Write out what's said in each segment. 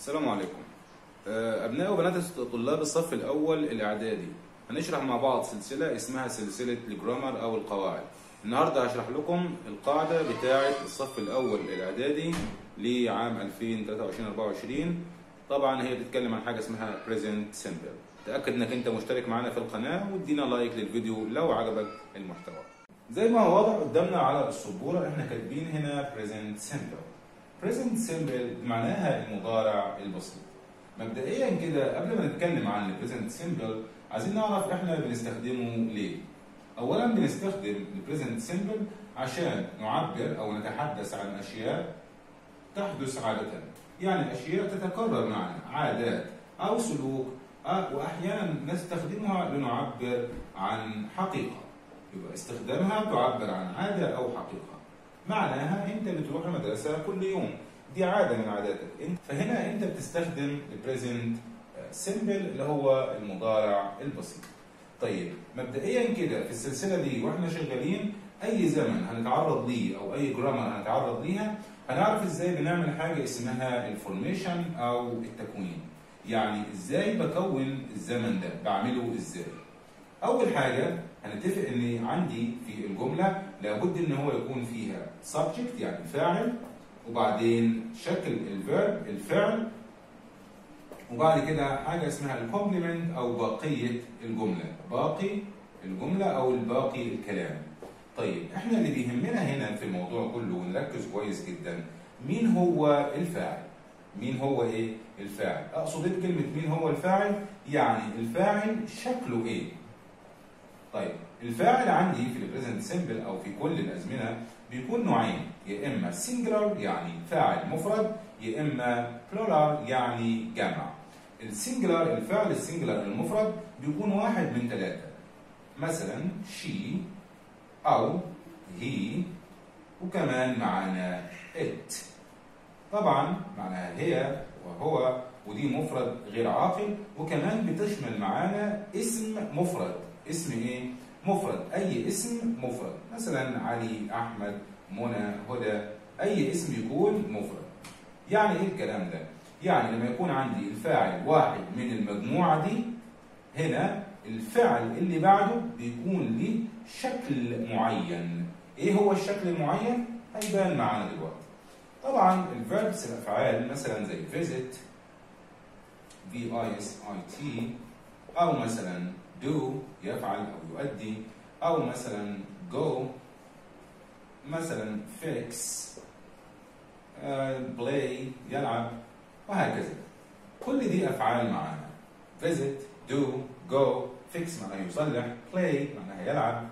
السلام عليكم آه، أبناء وبنات طلاب الصف الأول الإعدادي هنشرح مع بعض سلسلة اسمها سلسلة الجرامر أو القواعد النهاردة هشرح لكم القاعدة بتاعة الصف الأول الإعدادي لعام 2023-24 طبعا هي بتتكلم عن حاجة اسمها present simple تأكد إنك أنت مشترك معنا في القناة وادينا لايك للفيديو لو عجبك المحتوى زي ما هو واضح قدامنا على السبورة احنا كاتبين هنا present simple present simple معناها المضارع البسيط مبدئيا كده قبل ما نتكلم عن البريزنت سيمبل عايزين نعرف احنا بنستخدمه ليه اولا بنستخدم البريزنت سيمبل عشان نعبر او نتحدث عن اشياء تحدث عاده يعني اشياء تتكرر معنا عادات او سلوك أو- واحيانا نستخدمها لنعبر عن حقيقه يبقى استخدامها تعبر عن عاده او حقيقه معناها انت بتروح المدرسه كل يوم دي عاده من عاداتك انت فهنا انت بتستخدم البريزنت سيمبل اللي هو المضارع البسيط طيب مبدئيا كده في السلسله دي واحنا شغالين اي زمن هنتعرض ليه او اي جرامر هنتعرض ليها هنعرف ازاي بنعمل حاجه اسمها الفورميشن او التكوين يعني ازاي بكون الزمن ده بعمله ازاي اول حاجه هنتفق ان عندي في الجمله لابد ان هو يكون فيها subject يعني فاعل وبعدين شكل الفيرب الفعل وبعد كده حاجه اسمها الكومبلمنت او بقيه الجمله باقي الجمله او الباقي الكلام طيب احنا اللي بيهمنا هنا في الموضوع كله ونركز كويس جدا مين هو الفاعل مين هو ايه الفاعل اقصد ايه بكلمه مين هو الفاعل يعني الفاعل شكله ايه طيب الفاعل عندي في البريزنت سيمبل او في كل الازمنه بيكون نوعين يا اما سنجلر يعني فاعل مفرد يا اما بلورال يعني جمع السنجلر الفعل السنجلر المفرد بيكون واحد من ثلاثه مثلا she او he وكمان معانا it طبعا معناها هي وهو ودي مفرد غير عاقل وكمان بتشمل معانا اسم مفرد اسم ايه مفرد اي اسم مفرد مثلا علي احمد منى هدى اي اسم يكون مفرد يعني ايه الكلام ده يعني لما يكون عندي الفاعل واحد من المجموعه دي هنا الفعل اللي بعده بيكون ليه شكل معين ايه هو الشكل المعين هيبان معانا دلوقتي طبعا الفيربس الافعال مثلا زي visit v i s i t او مثلا do يفعل او يؤدي او مثلا go مثلا fix آه، play يلعب وهكذا كل دي افعال معانا visit do go fix معناها يصلح play معناها يلعب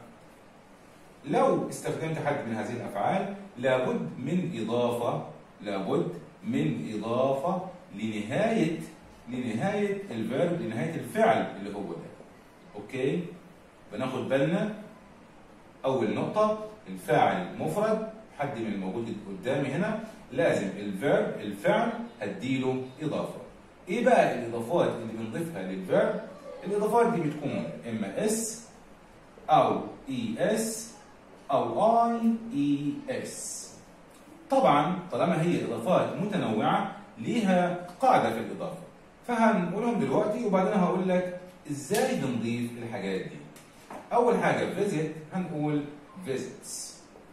لو استخدمت حد من هذه الافعال لابد من اضافه لابد من اضافه لنهايه لنهايه الفيرب لنهايه الفعل اللي هو ده اوكي بناخد بالنا اول نقطه الفاعل مفرد حد من الموجود قدامي هنا لازم الفيرب الفعل هديله اضافه ايه بقى الاضافات اللي بنضيفها للفيرب الاضافات دي بتكون اما اس او اي اس او اي اي اس طبعا طالما هي اضافات متنوعه ليها قاعده في الاضافه فهنقولهم دلوقتي وبعدين هقول لك ازاي بنضيف الحاجات دي اول حاجه visit هنقول visits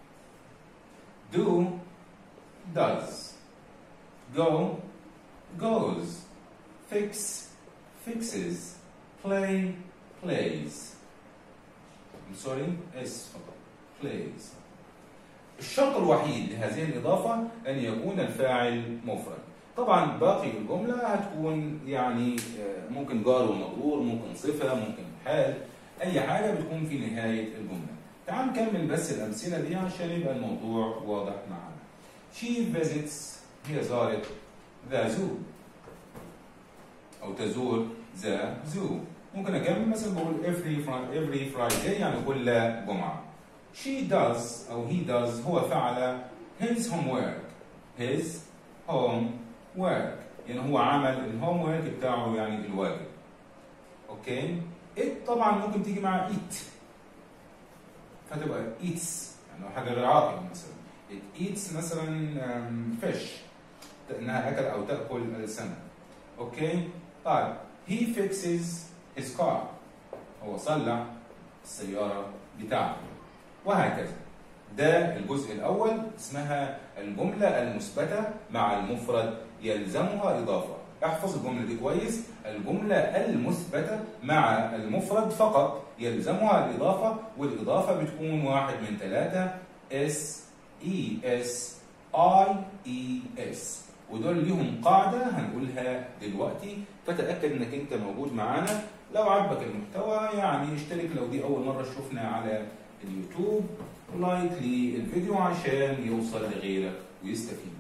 do does go goes fix fixes play plays I'm sorry اس فقط plays الشرط الوحيد لهذه الإضافة أن يكون الفاعل مفرد طبعا باقي الجملة هتكون يعني آه، ممكن جار ومجرور ممكن صفة ممكن حال أي حاجة بتكون في نهاية الجملة تعال نكمل بس الأمثلة دي عشان يبقى الموضوع واضح معانا She visits هي زارت the zoo أو تزور the zoo ممكن أكمل مثلا بقول every Fri- every Friday يعني كل جمعة She does أو he does هو فعل his homework his homework يعني هو عمل الهوم ورك بتاعه يعني الواجب اوكي it طبعا ممكن تيجي مع eat فتبقى eats يعني حاجه غير عاقل مثلا it eats مثلا um, fish انها اكل او تاكل السمك اوكي طيب he fixes his car هو صلح السياره بتاعته وهكذا ده الجزء الاول اسمها الجمله المثبته مع المفرد يلزمها اضافه احفظ الجمله دي كويس الجمله المثبته مع المفرد فقط يلزمها الاضافه والاضافه بتكون واحد من ثلاثه اس اي اس اي اي اس ودول ليهم قاعده هنقولها دلوقتي فتاكد انك انت موجود معانا لو عجبك المحتوى يعني اشترك لو دي اول مره تشوفنا على اليوتيوب ولايك للفيديو عشان يوصل لغيرك ويستفيد